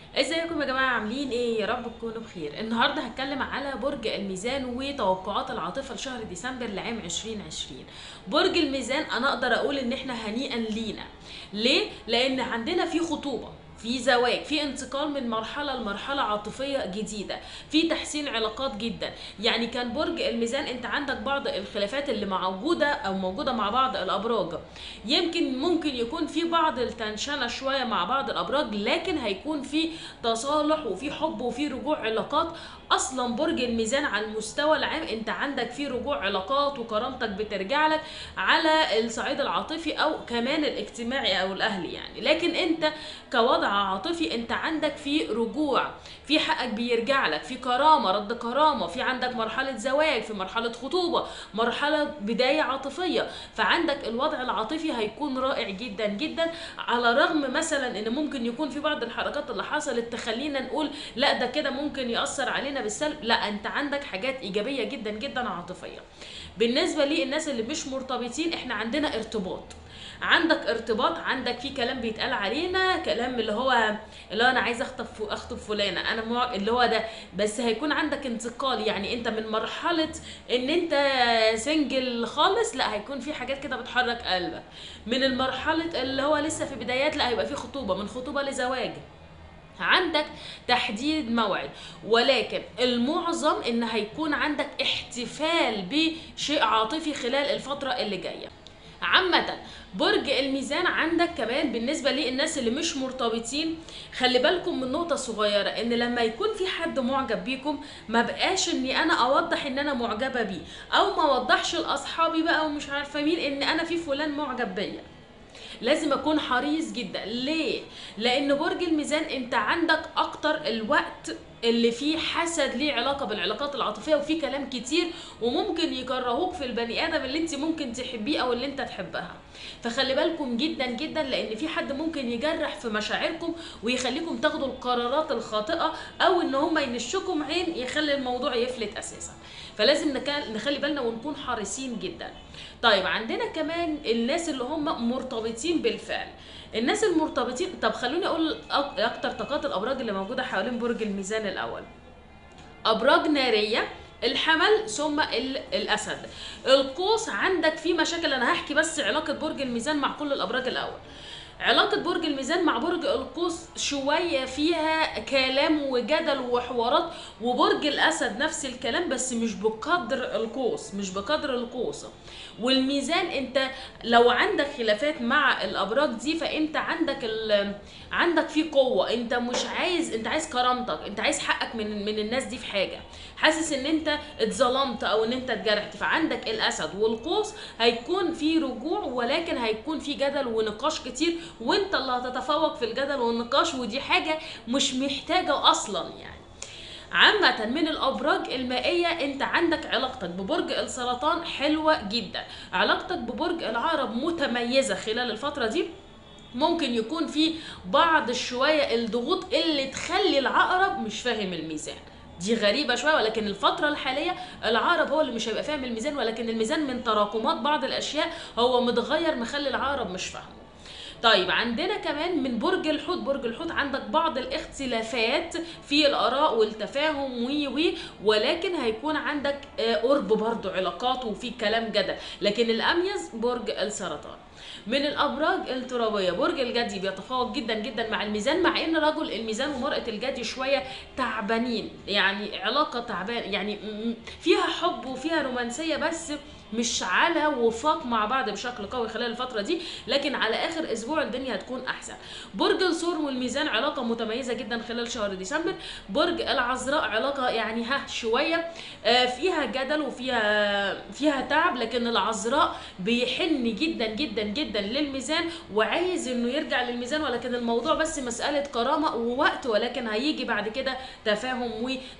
ازيكم يا جماعه عاملين ايه يا رب تكونوا بخير النهارده هتكلم على برج الميزان وتوقعات العاطفه لشهر ديسمبر لعام 2020 برج الميزان انا اقدر اقول ان احنا هنيئا لينا ليه لان عندنا في خطوبه في زواج في انتقال من مرحلة لمرحلة عاطفية جديدة في تحسين علاقات جدا يعني كان برج الميزان انت عندك بعض الخلافات اللي موجودة او موجودة مع بعض الابراج يمكن ممكن يكون في بعض التنشنة شوية مع بعض الابراج لكن هيكون في تصالح وفي حب وفي رجوع علاقات اصلا برج الميزان على المستوى العام انت عندك في رجوع علاقات وكرامتك بترجع لك على الصعيد العاطفي او كمان الاجتماعي او الاهلي يعني لكن انت كوضع عاطفي انت عندك في رجوع في حقك بيرجع لك في كرامه رد كرامه في عندك مرحله زواج في مرحله خطوبه مرحله بدايه عاطفيه فعندك الوضع العاطفي هيكون رائع جدا جدا على الرغم مثلا ان ممكن يكون في بعض الحركات اللي حصلت تخلينا نقول لا ده كده ممكن ياثر علينا بالسلب لا انت عندك حاجات ايجابيه جدا جدا عاطفيه بالنسبه للناس اللي مش مرتبطين احنا عندنا ارتباط عندك ارتباط عندك في كلام بيتقال علينا كلام اللي هو اللي هو انا عايز اخطب اخطب فلانه انا مع... اللي هو ده بس هيكون عندك انتقال يعني انت من مرحله ان انت سنجل خالص لا هيكون في حاجات كده بتحرك قلبك من المرحله اللي هو لسه في بدايات لا هيبقى في خطوبه من خطوبه لزواج عندك تحديد موعد ولكن المعظم ان هيكون عندك احتفال بشيء عاطفي خلال الفتره اللي جايه عامة برج الميزان عندك كمان بالنسبة للناس اللي مش مرتبطين خلي بالكم من نقطة صغيرة ان لما يكون في حد معجب بيكم ما بقاش اني انا اوضح ان انا معجبة بيه او ما اوضحش لاصحابي بقى ومش عارفة مين ان انا في فلان معجب بيا لازم اكون حريص جدا ليه لان برج الميزان انت عندك اكتر الوقت اللي فيه حسد ليه علاقه بالعلاقات العاطفيه وفي كلام كتير وممكن يكرهوك في البني ادم اللي انت ممكن تحبيه او اللي انت تحبها فخلي بالكم جدا جدا لان في حد ممكن يجرح في مشاعركم ويخليكم تاخدوا القرارات الخاطئه او ان هم ينشكم عين يخلي الموضوع يفلت اساسا فلازم نخلي بالنا ونكون حريصين جدا طيب عندنا كمان الناس اللي هم مرتبطين بالفعل الناس المرتبطين طب خلوني اقول اكتر طاقات الابراج اللي موجوده حوالين برج الميزان الاول ابراج ناريه الحمل ثم الاسد القوس عندك في مشاكل انا هحكي بس علاقه برج الميزان مع كل الابراج الاول علاقة برج الميزان مع برج القوس شوية فيها كلام وجدل وحوارات وبرج الأسد نفس الكلام بس مش بقدر القوس مش بقدر القوس والميزان انت لو عندك خلافات مع الأبراج دي فانت عندك ال... عندك في قوة انت مش عايز انت عايز كرامتك انت عايز حقك من من الناس دي في حاجة حاسس ان انت اتظلمت او ان انت اتجرحت فعندك الأسد والقوس هيكون في رجوع ولكن هيكون في جدل ونقاش كتير وانت اللي هتتفوق في الجدل والنقاش ودي حاجة مش محتاجة اصلا يعني عامة من الأبراج المائية أنت عندك علاقتك ببرج السرطان حلوة جدا علاقتك ببرج العقرب متميزة خلال الفترة دي ممكن يكون في بعض شوية الضغوط اللي تخلي العقرب مش فاهم الميزان دي غريبه شويه ولكن الفتره الحاليه العقرب هو اللي مش هيبقى فاهم الميزان ولكن الميزان من تراكمات بعض الاشياء هو متغير مخلي العقرب مش فاهمه طيب عندنا كمان من برج الحوت برج الحوت عندك بعض الاختلافات في الاراء والتفاهم وي وي ولكن هيكون عندك قرب برضو علاقات وفي كلام جدل لكن الاميز برج السرطان من الابراج الترابيه برج الجدي بيتفوق جدا جدا مع الميزان مع ان رجل الميزان ومراه الجدي شويه تعبانين يعني علاقه تعبان يعني فيها حب وفيها رومانسيه بس مش على وفاق مع بعض بشكل قوي خلال الفترة دي لكن على آخر أسبوع الدنيا هتكون أحسن برج الثور والميزان علاقة متميزة جدا خلال شهر ديسمبر برج العذراء علاقة يعني ها شوية فيها جدل وفيها فيها تعب لكن العذراء بيحن جدا جدا جدا للميزان وعايز انه يرجع للميزان ولكن الموضوع بس مسألة كرامة ووقت ولكن هيجي بعد كده تفاهم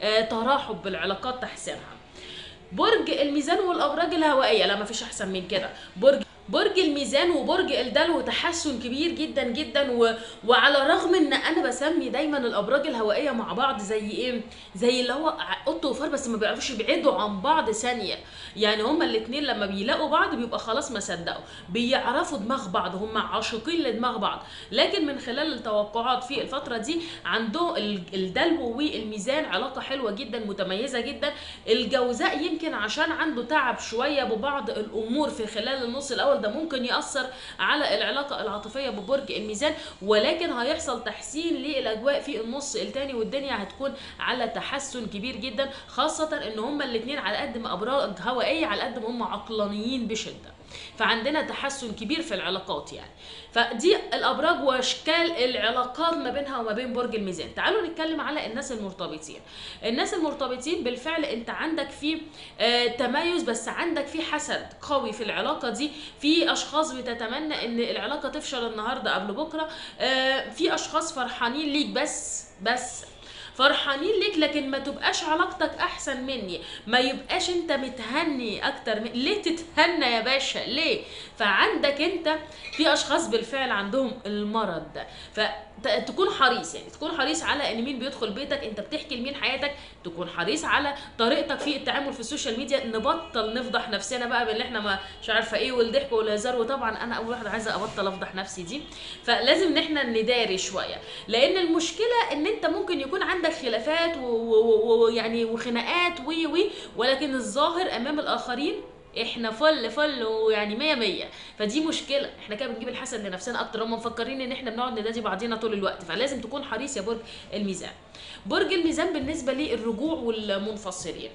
وتراحب بالعلاقات تحسينها برج الميزان والابراج الهوائيه لا مفيش احسن من كده برج برج الميزان وبرج الدلو تحسن كبير جدا جدا و... وعلى الرغم ان انا بسمي دايما الابراج الهوائيه مع بعض زي ايه زي اللي هو قط وفار بس ما بيعرفوش يبعدوا عن بعض ثانيه يعني هما الاثنين لما بيلاقوا بعض بيبقى خلاص ما صدقوا بيعرفوا دماغ بعض هما عاشقين لدماغ بعض لكن من خلال التوقعات في الفتره دي عندهم ال- الدلو والميزان علاقه حلوه جدا متميزه جدا الجوزاء يمكن عشان عنده تعب شويه ببعض الامور في خلال النص الاول ده ممكن ياثر على العلاقه العاطفيه ببرج الميزان ولكن هيحصل تحسين للاجواء في النص الثاني والدنيا هتكون على تحسن كبير جدا خاصه ان هما الاثنين على قد ما ابراج هوائيه على قد ما هم عقلانيين بشده فعندنا تحسن كبير في العلاقات يعني فدي الابراج واشكال العلاقات ما بينها وما بين برج الميزان تعالوا نتكلم على الناس المرتبطين الناس المرتبطين بالفعل انت عندك في آه تميز بس عندك في حسد قوي في العلاقه دي في اشخاص بتتمنى ان العلاقه تفشل النهارده قبل بكره آه في اشخاص فرحانين ليك بس بس فرحانين ليك لكن ما تبقاش علاقتك احسن مني ما يبقاش انت متهني اكتر من ليه تتهنى يا باشا ليه فعندك انت في اشخاص بالفعل عندهم المرض ده فتكون حريص يعني تكون حريص على ان مين بيدخل بيتك انت بتحكي لمين حياتك تكون حريص على طريقتك في التعامل في السوشيال ميديا نبطل نفضح نفسنا بقى باللي احنا ما مش عارفه ايه والضحك والهزار وطبعا انا اول واحده عايزه ابطل افضح نفسي دي فلازم ان احنا نداري شويه لان المشكله ان انت ممكن يكون عندك خلافات و- و- ويعني وخناقات وي وي ولكن الظاهر امام الاخرين احنا فل فل ويعني مية مية فدي مشكلة احنا كده بنجيب الحسن لنفسنا اكتر هم مفكرين ان احنا بنقعد ندادي بعضينا طول الوقت فلازم تكون حريص يا برج الميزان برج الميزان بالنسبة للرجوع والمنفصلين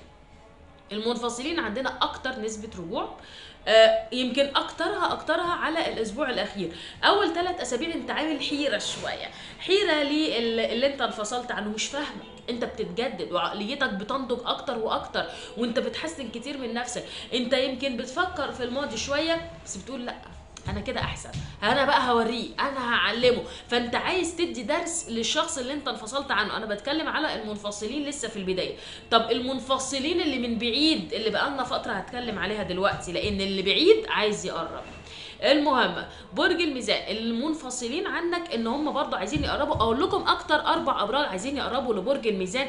المنفصلين عندنا اكتر نسبة رجوع آه، يمكن اكترها اكترها على الاسبوع الاخير اول ثلاث اسابيع انت عامل حيره شويه حيره للي انت انفصلت عنه مش فاهمك انت بتتجدد وعقليتك بتنضج اكتر واكتر وانت بتحسن كتير من نفسك انت يمكن بتفكر في الماضي شويه بس بتقول لا انا كده احسن انا بقى هوريه انا هعلمه فانت عايز تدي درس للشخص اللي انت انفصلت عنه انا بتكلم على المنفصلين لسه في البدايه طب المنفصلين اللي من بعيد اللي بقالنا فتره هتكلم عليها دلوقتي لان اللي بعيد عايز يقرب المهم برج الميزان المنفصلين عنك ان هم برضه عايزين يقربوا اقول لكم اكتر اربع ابراج عايزين يقربوا لبرج الميزان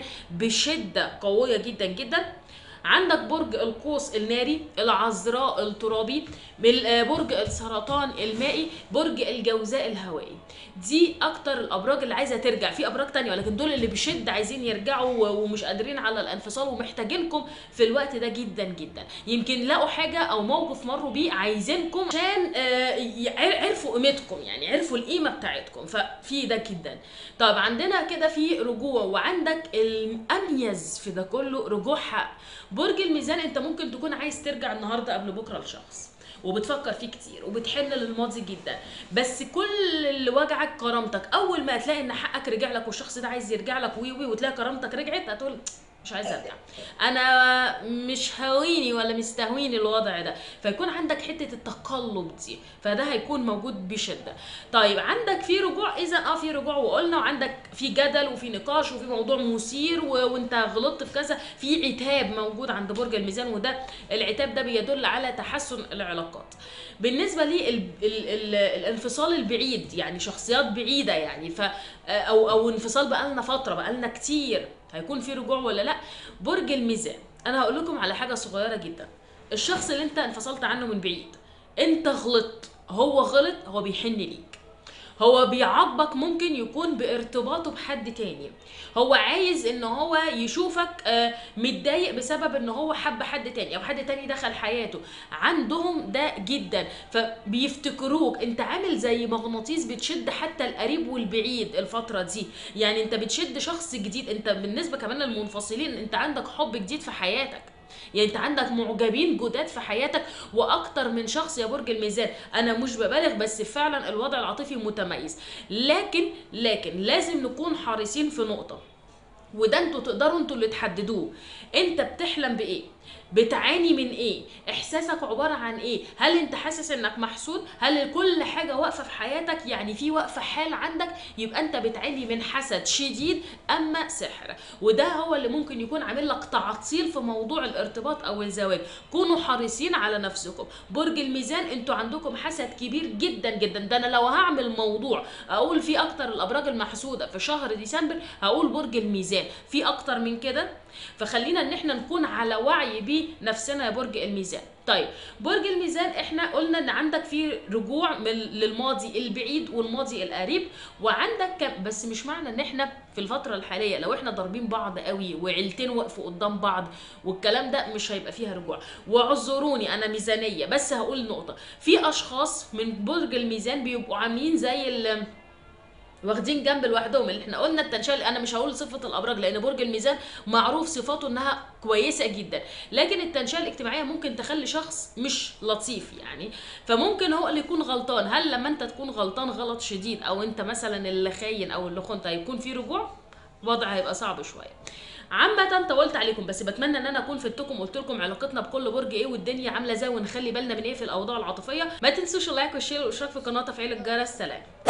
بشده قويه جدا جدا عندك برج القوس الناري العذراء الترابي من- آه، برج السرطان المائي برج الجوزاء الهوائي دي اكتر الابراج اللي عايزه ترجع في ابراج تانية ولكن دول اللي بشده عايزين يرجعوا و- ومش قادرين على الانفصال ومحتاجينكم في الوقت ده جدا جدا يمكن لقوا حاجه او موقف مروا بيه عايزينكم عشان آه، ي- عرفوا قيمتكم يعني عرفوا القيمه بتاعتكم ففي ده جدا طب عندنا كده في رجوع وعندك الاميز في ده كله رجوع حق برج الميزان انت ممكن تكون عايز ترجع النهارده قبل بكره لشخص وبتفكر فيه كتير وبتحن للماضي جدا بس كل اللي وجعك كرامتك اول ما هتلاقي ان حقك رجع لك والشخص ده عايز يرجع لك وي وي وتلاقي كرامتك رجعت هتقول مش عايز ارجع انا مش هاويني ولا مستهويني الوضع ده فيكون عندك حته التقلب دي فده هيكون موجود بشده طيب عندك في رجوع اذا اه في رجوع وقلنا وعندك في جدل وفي نقاش وفي موضوع مثير و... وانت غلطت في كذا في عتاب موجود عند برج الميزان وده العتاب ده بيدل على تحسن العلاقات بالنسبه لي ال... ال... ال... الانفصال البعيد يعني شخصيات بعيده يعني ف او او انفصال بقالنا فتره بقالنا كتير هيكون في رجوع ولا لا برج الميزان انا هقول لكم على حاجه صغيره جدا الشخص اللي انت انفصلت عنه من بعيد انت غلطت هو غلط هو بيحن ليك هو بيعاقبك ممكن يكون بارتباطه بحد تاني هو عايز ان هو يشوفك آه، متضايق بسبب ان هو حب حد تاني او حد تاني دخل حياته عندهم ده جدا فبيفتكروك انت عامل زي مغناطيس بتشد حتى القريب والبعيد الفترة دي يعني انت بتشد شخص جديد انت بالنسبة كمان للمنفصلين انت عندك حب جديد في حياتك يعني انت عندك معجبين جداد في حياتك واكتر من شخص يا برج الميزان انا مش ببالغ بس فعلا الوضع العاطفي متميز لكن لكن لازم نكون حريصين في نقطه وده انتوا تقدروا انتوا اللي تحددوه انت بتحلم بايه بتعاني من ايه احساسك عباره عن ايه هل انت حاسس انك محسود هل كل حاجه واقفه في حياتك يعني في وقفه حال عندك يبقى انت بتعاني من حسد شديد اما سحر وده هو اللي ممكن يكون عامل لك تعطيل في موضوع الارتباط او الزواج كونوا حريصين على نفسكم برج الميزان انتوا عندكم حسد كبير جدا جدا ده انا لو هعمل موضوع اقول في اكتر الابراج المحسوده في شهر ديسمبر هقول برج الميزان في اكتر من كده فخلينا ان احنا نكون على وعي بنفسنا يا برج الميزان طيب برج الميزان احنا قلنا ان عندك في رجوع من للماضي البعيد والماضي القريب وعندك كم بس مش معنى ان احنا في الفتره الحاليه لو احنا ضاربين بعض قوي وعيلتين وقفوا قدام بعض والكلام ده مش هيبقى فيها رجوع واعذروني انا ميزانيه بس هقول نقطه في اشخاص من برج الميزان بيبقوا عاملين زي ال واخدين جنب لوحدهم اللي احنا قلنا التنشال انا مش هقول صفه الابراج لان برج الميزان معروف صفاته انها كويسه جدا لكن التنشال الاجتماعيه ممكن تخلي شخص مش لطيف يعني فممكن هو اللي يكون غلطان هل لما انت تكون غلطان غلط شديد او انت مثلا اللي خاين او اللي خنت هيكون في رجوع الوضع هيبقى صعب شويه عامة طولت عليكم بس بتمنى ان انا اكون فدتكم وقلت لكم علاقتنا بكل برج ايه والدنيا عامله ازاي ونخلي بالنا من ايه في الاوضاع العاطفيه ما تنسوش اللايك والشير والاشتراك في القناه وتفعيل الجرس سلام